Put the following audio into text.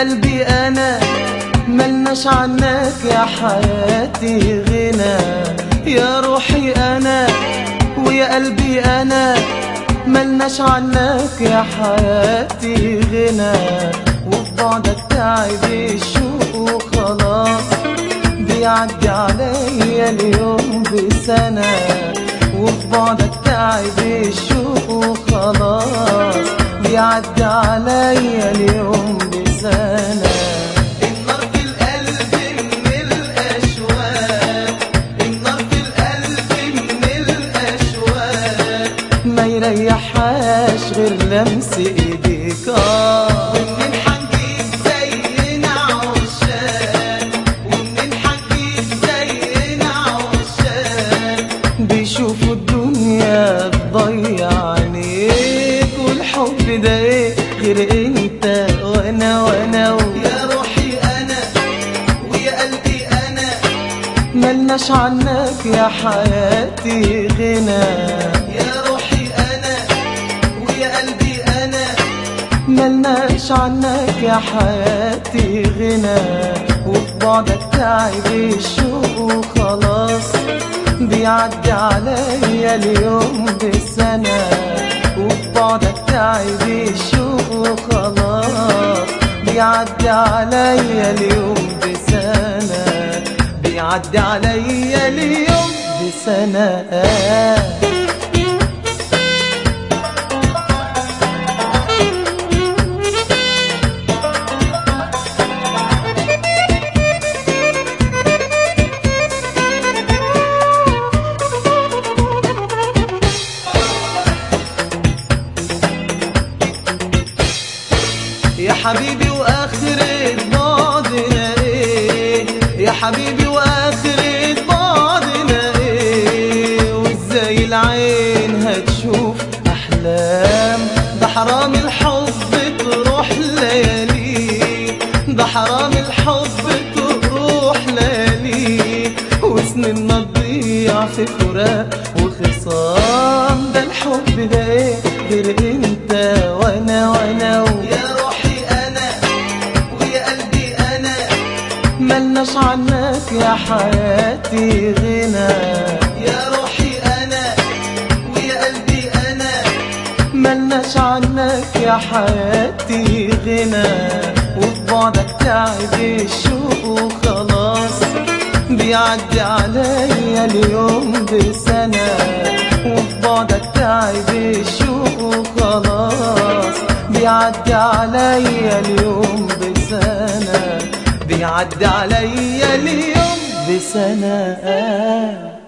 قلبي انا ملناش عنك يا حياتي غنى يا روحي انا ويا قلبي انا ملناش عنك يا حياتي غنى وفي بعدك تعب الشوق وخلاص بيعدي عليا اليوم بسنة وفي بعدك تعب الشوق وخلاص بيعدي عليا اليوم بسنة النار في القلب من الأشواق النار في القلب من الأشواق ما يريحهاش غير لمس ايديك اه ومنين حنجيب زينا عشاق ومنين حنجيب زينا عشاق بيشوفوا الدنيا تضيع عينيك والحب ده ايه غير انت وانا وانا يا روحي انا ويا قلبي انا ملناش عنك يا حياتي غنى يا روحي انا ويا قلبي انا ملناش عنك يا حياتي غنى وفي بعدك تعب الشوق وخلاص بيعدي عليا اليوم بسنة وفي بعدك تعب الشوق وخلاص بيعدي عليا اليوم بسنة بيعدي عليا اليوم بسنة يا حبيبي واخرة بعدنا ايه يا حبيبي واخرة بعدنا ايه وازاي العين هتشوف احلام ده حرام الحب تروح ليالي ده حرام الحب تروح ليالي وسنين تضيع في فراق وخصام ده الحب ده ايه غير انت وانا وانا يا روحي انا ويا قلبي انا ملناش عنك يا حياتي غنى يا روحي انا ويا قلبي انا ملناش عنك يا حياتي غنى وفي بعدك تعب الشوق وخلاص بيعدي عليا اليوم بسنة وفي بعدك تعب الشوق وخلاص بيعدي عليا اليوم بسنة بيعدي عليا اليوم بسنة